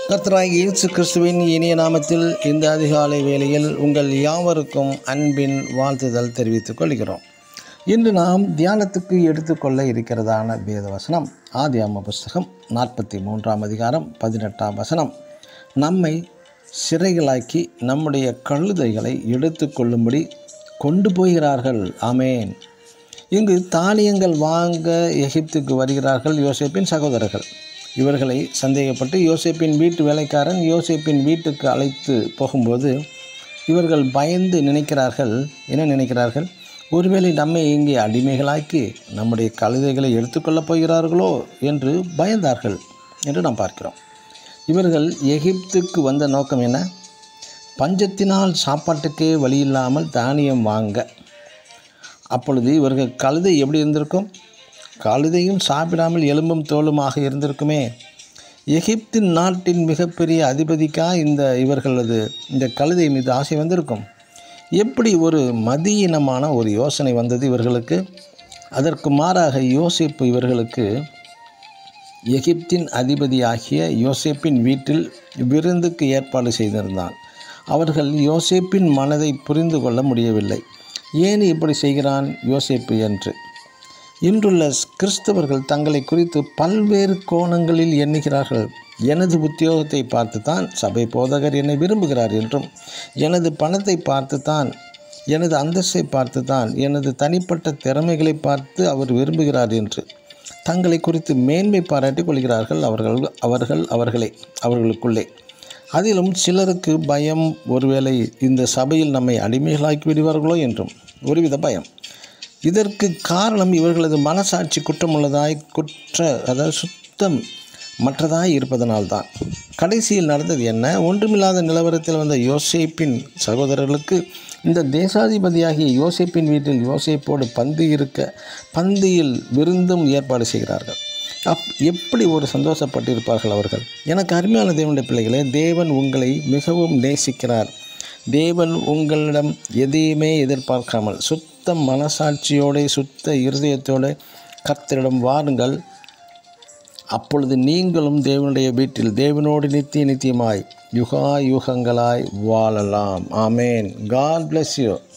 கர்த்தராய் இயேசு கிறிஸ்துவின் இனிய நாமத்தில் இந்த அதிகாலை வேளையில் உங்கள் யாவருக்கும் அன்பின் வாழ்த்துதல் தெரிவித்துக் கொள்கிறோம் இன்று நாம் தியானத்துக்கு எடுத்துக்கொள்ள இருக்கிறதான வேத வசனம் ஆதியாம புஸ்தகம் நாற்பத்தி மூன்றாம் அதிகாரம் பதினெட்டாம் வசனம் நம்மை சிறைகளாக்கி நம்முடைய கழுதைகளை எடுத்துக்கொள்ளும்படி கொண்டு போகிறார்கள் ஆமேன் இங்கு தானியங்கள் வாங்க எகிப்துக்கு வருகிறார்கள் யோசேப்பின் சகோதரர்கள் இவர்களை சந்தேகப்பட்டு யோசேப்பின் வீட்டு வேலைக்காரன் யோசேப்பின் வீட்டுக்கு அழைத்து போகும்போது இவர்கள் பயந்து நினைக்கிறார்கள் என்ன நினைக்கிறார்கள் ஒருவேளை நம்மை இங்கே அடிமைகளாக்கி நம்முடைய கழுதைகளை எடுத்துக்கொள்ளப் போகிறார்களோ என்று பயந்தார்கள் என்று நாம் பார்க்கிறோம் இவர்கள் எகிப்துக்கு வந்த நோக்கம் என்ன பஞ்சத்தினால் சாப்பாட்டுக்கே வழி இல்லாமல் தானியம் வாங்க அப்பொழுது இவர்கள் கழுதை எப்படி இருந்திருக்கும் கழுதையும் சாப்பிடாமல் எலும்பும் தோலுமாக இருந்திருக்குமே எகிப்தின் நாட்டின் மிகப்பெரிய அதிபதிக்கா இந்த இவர்களது இந்த கழுதை மீது ஆசை வந்திருக்கும் எப்படி ஒரு மதியினமான ஒரு யோசனை வந்தது இவர்களுக்கு அதற்கு மாறாக யோசிப்பு இவர்களுக்கு எகிப்தின் அதிபதியாகிய யோசேப்பின் வீட்டில் விருந்துக்கு ஏற்பாடு செய்திருந்தான் அவர்கள் யோசேப்பின் மனதை புரிந்து கொள்ள முடியவில்லை ஏன் இப்படி செய்கிறான் யோசேப்பு என்று இன்றுள்ள கிறிஸ்தவர்கள் தங்களை குறித்து பல்வேறு கோணங்களில் எண்ணுகிறார்கள் எனது உத்தியோகத்தை பார்த்து தான் சபை போதகர் என்னை விரும்புகிறார் என்றும் எனது பணத்தை பார்த்து தான் எனது அந்தஸ்தை பார்த்து தான் எனது தனிப்பட்ட திறமைகளை பார்த்து அவர் விரும்புகிறார் என்று தங்களை குறித்து மேன்மை பாராட்டி கொள்கிறார்கள் அவர்கள் அவர்கள் அவர்களே அவர்களுக்குள்ளே அதிலும் சிலருக்கு பயம் ஒருவேளை இந்த சபையில் நம்மை அடிமைகளாக்கி விடுவார்களோ என்றும் ஒருவித பயம் இதற்கு காரணம் இவர்களது மனசாட்சி குற்றமுள்ளதாய் குற்ற அதாவது சுத்தம் மற்றதாய் இருப்பதனால்தான் கடைசியில் நடந்தது என்ன ஒன்றுமில்லாத நிலவரத்தில் வந்த யோசேப்பின் சகோதரர்களுக்கு இந்த தேசாதிபதியாகிய யோசேப்பின் வீட்டில் யோசேப்போடு பந்து இருக்க பந்தியில் விருந்தும் ஏற்பாடு செய்கிறார்கள் அப் எப்படி ஒரு சந்தோஷப்பட்டிருப்பார்கள் அவர்கள் எனக்கு அருமையான தேவனுடைய பிள்ளைகளே தேவன் உங்களை மிகவும் நேசிக்கிறார் தேவன் உங்களிடம் எதையுமே எதிர்பார்க்காமல் சுத்த மனசாட்சியோடு சுத்த இருதயத்தோடு கர்த்தரிடம் வாருங்கள் அப்பொழுது நீங்களும் தேவனுடைய வீட்டில் தேவனோடு நித்திய நித்தியமாய் யுகா யுகங்களாய் வாழலாம் ஆமேன் காட் bless யூ